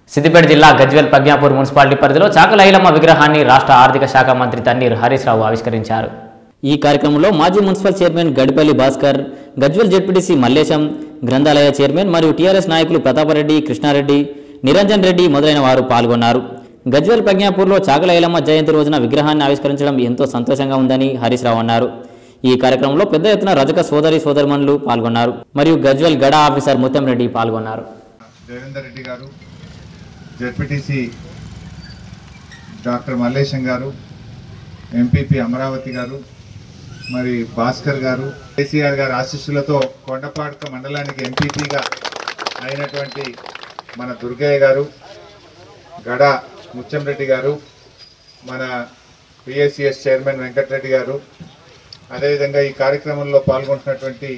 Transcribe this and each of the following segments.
సిద్దిపేట జిల్లా గజ్వేల్ ప్రజ్ఞాపూర్ మున్సిపాలిటీ పరిధిలో చాకల ఐలమ్మ విగ్రహాన్ని రాష్ట్ర ఆర్థిక శాఖ మంత్రి తన్నీర్ హరీష్ రావు ఆవిష్కరించారు ఈ కార్యక్రమంలో మాజీ municipal chairman Gadipalli Bhaskar Gajwel ZPTC Mallesham గ్రంథాలయ చైర్మన్ మరియు టీఆర్ఎస్ నాయకులు ప్రతాపరెడ్డి కృష్ణారెడ్డి నిరంజన్ రెడ్డి మొదలైన వారు పాల్గొన్నారు గజ్వేల్ ప్రజ్ఞాపూర్లో చాకల ఐలమ్మ జయంతి రోజున విగ్రహాన్ని ఆవిష్కరించడం ఎంతో సంతోషంగా ఉందని హరీష్ రావు అన్నారు ఈ కార్యక్రమంలో పెద్ద ఎత్తున రజక సోదరి సోదరిమణులు పాల్గొన్నారు మరియు గజ్వేల్ గడా ఆఫీసర్ ముత్యం రెడ్డి పాల్గొన్నారు దేవేందర్ రెడ్డి గారు జెడ్పీటీసీ డాక్టర్ మల్లేశం గారు ఎంపీపీ అమరావతి గారు మరి భాస్కర్ గారు కేసీఆర్ గారి ఆశీస్సులతో కొండపాడుక మండలానికి ఎంపీపీగా అయినటువంటి మన దుర్గయ్య గారు గడ ముత్యంరెడ్డి గారు మన పిఎస్సిఎస్ చైర్మన్ వెంకటరెడ్డి గారు అదేవిధంగా ఈ కార్యక్రమంలో పాల్గొంటున్నటువంటి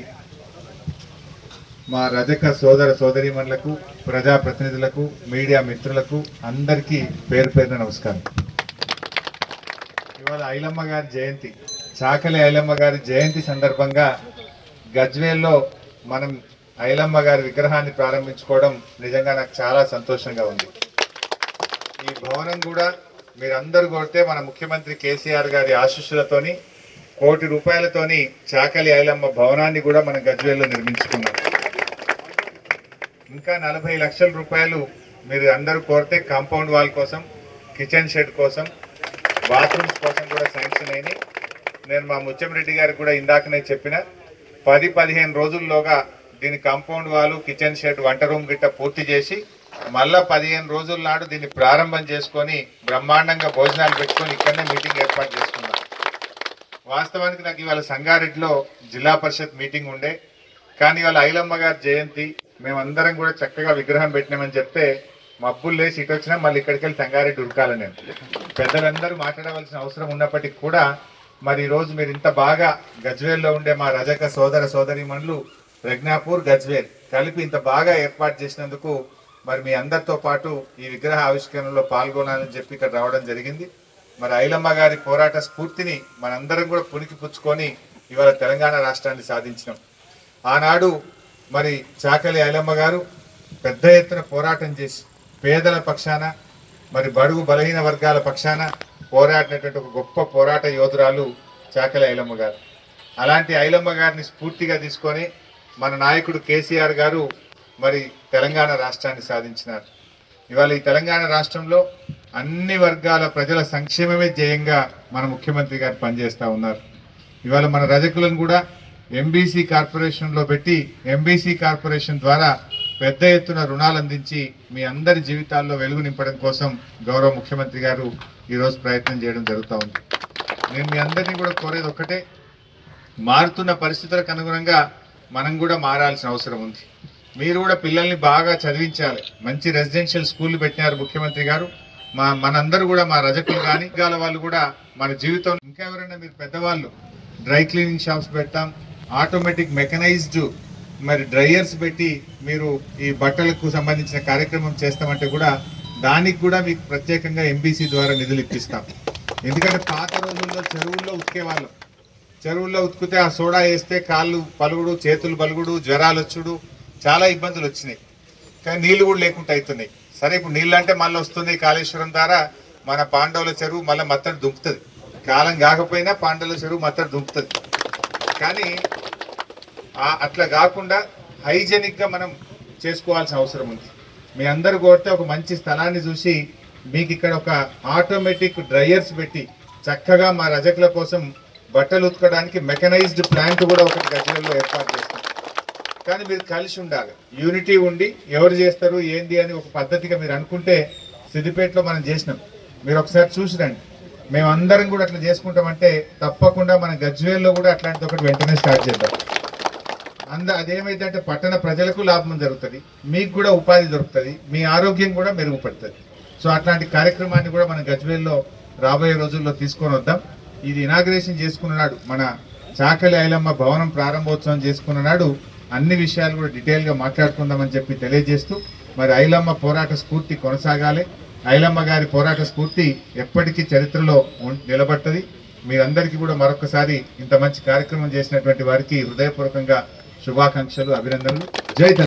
మా రజక సోదర సోదరీమణులకు ప్రజాప్రతినిధులకు మీడియా మిత్రులకు అందరికీ పేరు పేరున నమస్కారం ఇవాళ ఐలమ్మ గారి జయంతి చాకలి ఐలమ్మ గారి జయంతి సందర్భంగా గజ్వేల్లో మనం ఐలమ్మ గారి విగ్రహాన్ని ప్రారంభించుకోవడం నిజంగా నాకు చాలా సంతోషంగా ఉంది ఈ భవనం కూడా మీరందరూ కొడితే మన ముఖ్యమంత్రి కేసీఆర్ గారి ఆశీస్సులతోని కోటి రూపాయలతోని చాకలి ఐలమ్మ భవనాన్ని కూడా మనం గజ్వేల్లో నిర్మించుకున్నాం ఇంకా నలభై లక్షల రూపాయలు మీరు అందరూ కోరితే కాంపౌండ్ వాల్ కోసం కిచెన్ షెడ్ కోసం బాత్రూమ్స్ కోసం కూడా శాంక్షన్ అయినాయి నేను మా ముత్యంరెడ్డి గారికి కూడా ఇందాకనే చెప్పిన పది పదిహేను రోజుల్లోగా దీని కాంపౌండ్ వాల్ కిచెన్ షెడ్ వంట రూమ్ గిట్ట పూర్తి చేసి మళ్ళా పదిహేను రోజుల నాడు దీన్ని ప్రారంభం చేసుకొని బ్రహ్మాండంగా భోజనాలు పెట్టుకొని ఇక్కడనే మీటింగ్ ఏర్పాటు చేసుకున్నాం వాస్తవానికి నాకు ఇవాళ సంగారెడ్డిలో జిల్లా పరిషత్ మీటింగ్ ఉండే కానీ ఇవాళ ఐలమ్మ గారి జయంతి మేమందరం కూడా చక్కగా విగ్రహం పెట్టినామని చెప్తే మబ్బులు లేచి ఇటు వచ్చినా మళ్ళీ ఇక్కడికి వెళ్ళి సంగారెడ్డి ఉరకాలి నేను పెద్దలందరూ మాట్లాడవలసిన అవసరం ఉన్నప్పటికీ కూడా మరి ఈ రోజు మీరు ఇంత బాగా గజ్వేల్లో ఉండే మా రజక సోదర సోదరిమణులు ప్రజ్ఞాపూర్ గజ్వేల్ కలిపి ఇంత బాగా ఏర్పాటు చేసినందుకు మరి మీ అందరితో పాటు ఈ విగ్రహ ఆవిష్కరణలో పాల్గొనాలని చెప్పి ఇక్కడ రావడం జరిగింది మరి ఐలమ్మ గారి పోరాట స్ఫూర్తిని మనందరం కూడా పునికి పుచ్చుకొని ఇవాళ తెలంగాణ రాష్ట్రాన్ని సాధించినాం ఆనాడు మరి చాకలి ఐలమ్మ గారు పెద్ద ఎత్తున పోరాటం చేసి పేదల పక్షాన మరి బడుగు బలహీన వర్గాల పక్షాన పోరాడినటువంటి ఒక గొప్ప పోరాట యోధురాలు చాకలి ఐలమ్మ గారు అలాంటి ఐలమ్మ గారిని స్ఫూర్తిగా తీసుకొని మన నాయకుడు కేసీఆర్ గారు మరి తెలంగాణ రాష్ట్రాన్ని సాధించినారు ఇవాళ ఈ తెలంగాణ రాష్ట్రంలో అన్ని వర్గాల ప్రజల సంక్షేమమే ధ్యేయంగా మన ముఖ్యమంత్రి గారు పనిచేస్తూ ఉన్నారు ఇవాళ మన రజకులను కూడా ఎంబీసీ కార్పొరేషన్లో పెట్టి ఎంబీసీ కార్పొరేషన్ ద్వారా పెద్ద ఎత్తున రుణాలు అందించి మీ అందరి జీవితాల్లో వెలుగు నింపడం కోసం గౌరవ ముఖ్యమంత్రి గారు ఈరోజు ప్రయత్నం చేయడం జరుగుతూ ఉంది నేను మీ అందరినీ కూడా కోరేది ఒక్కటే మారుతున్న పరిస్థితులకు అనుగుణంగా మనం కూడా మారాల్సిన అవసరం ఉంది మీరు కూడా పిల్లల్ని బాగా చదివించాలి మంచి రెసిడెన్షియల్ స్కూల్ పెట్టినారు ముఖ్యమంత్రి గారు మా మనందరూ కూడా మా రజకులు కానీ గాల వాళ్ళు కూడా మన జీవితం ఇంకా ఎవరైనా మీరు పెద్దవాళ్ళు డ్రై క్లీనింగ్ షాప్స్ పెట్టాం ఆటోమేటిక్ మెకనైజ్డ్ మరి డ్రైయర్స్ పెట్టి మీరు ఈ బట్టలకు సంబంధించిన కార్యక్రమం చేస్తామంటే కూడా దానికి కూడా మీకు ప్రత్యేకంగా ఎంబీసీ ద్వారా నిధులు ఇప్పిస్తాం ఎందుకంటే పాత రోజుల్లో చెరువుల్లో ఉతికేవాళ్ళం చెరువుల్లో ఉతికితే ఆ సోడా వేస్తే కాళ్ళు పలుగుడు చేతులు పలుగుడు జ్వరాలు వచ్చుడు చాలా ఇబ్బందులు వచ్చినాయి కానీ నీళ్లు కూడా లేకుండా అవుతున్నాయి సరే ఇప్పుడు నీళ్ళు అంటే మళ్ళీ వస్తుంది కాళేశ్వరం ద్వారా మన పాండవుల చెరువు మళ్ళీ మత్తడి దుంకుతుంది కాలం కాకపోయినా పాండవుల చెరువు మత్తడి దుంకుతుంది కానీ ఆ- అట్లా కాకుండా హైజెనిక్గా మనం చేసుకోవాల్సిన అవసరం ఉంది మీ అందరు కోరితే ఒక మంచి స్థలాన్ని చూసి మీకు ఇక్కడ ఒక ఆటోమేటిక్ డ్రైయర్స్ పెట్టి చక్కగా మా రజకుల కోసం బట్టలు ఉతకడానికి మెకనైజ్డ్ ప్లాంట్ కూడా ఒకటి గజ్వేల్లో ఏర్పాటు చేస్తాం కానీ మీరు కలిసి ఉండాలి యూనిటీ ఉండి ఎవరు చేస్తారు ఏంది అని ఒక పద్ధతిగా మీరు అనుకుంటే సిద్దిపేటలో మనం చేసినాం మీరు ఒకసారి చూసి రండి మేమందరం కూడా అట్లా చేసుకుంటామంటే తప్పకుండా మన గజ్వేల్లో కూడా అట్లాంటిది ఒకటి వెంటనే స్టార్ట్ చేద్దాం అంద అదేమైందంటే పట్టణ ప్రజలకు లాభం జరుగుతుంది మీకు కూడా ఉపాధి దొరుకుతుంది మీ ఆరోగ్యం కూడా మెరుగుపడుతుంది సో అట్లాంటి కార్యక్రమాన్ని కూడా మనం గజ్వేల్లో రాబోయే రోజుల్లో తీసుకొని వద్దాం ఇది ఇనాగ్రేషన్ చేసుకున్న నాడు మన చాకలి ఐలమ్మ భవనం ప్రారంభోత్సవం చేసుకున్న నాడు అన్ని విషయాలు కూడా డీటెయిల్గా మాట్లాడుకుందామని చెప్పి తెలియజేస్తూ మరి ఐలమ్మ పోరాట స్ఫూర్తి కొనసాగాలి ఐలమ్మ గారి పోరాట స్ఫూర్తి ఎప్పటికీ చరిత్రలో ఉం- నిలబడుతుంది మీరందరికీ కూడా మరొకసారి ఇంత మంచి కార్యక్రమం చేసినటువంటి వారికి హృదయపూర్వకంగా శుభాకాంక్షలు అభినందనలు జై తెలంగాణ.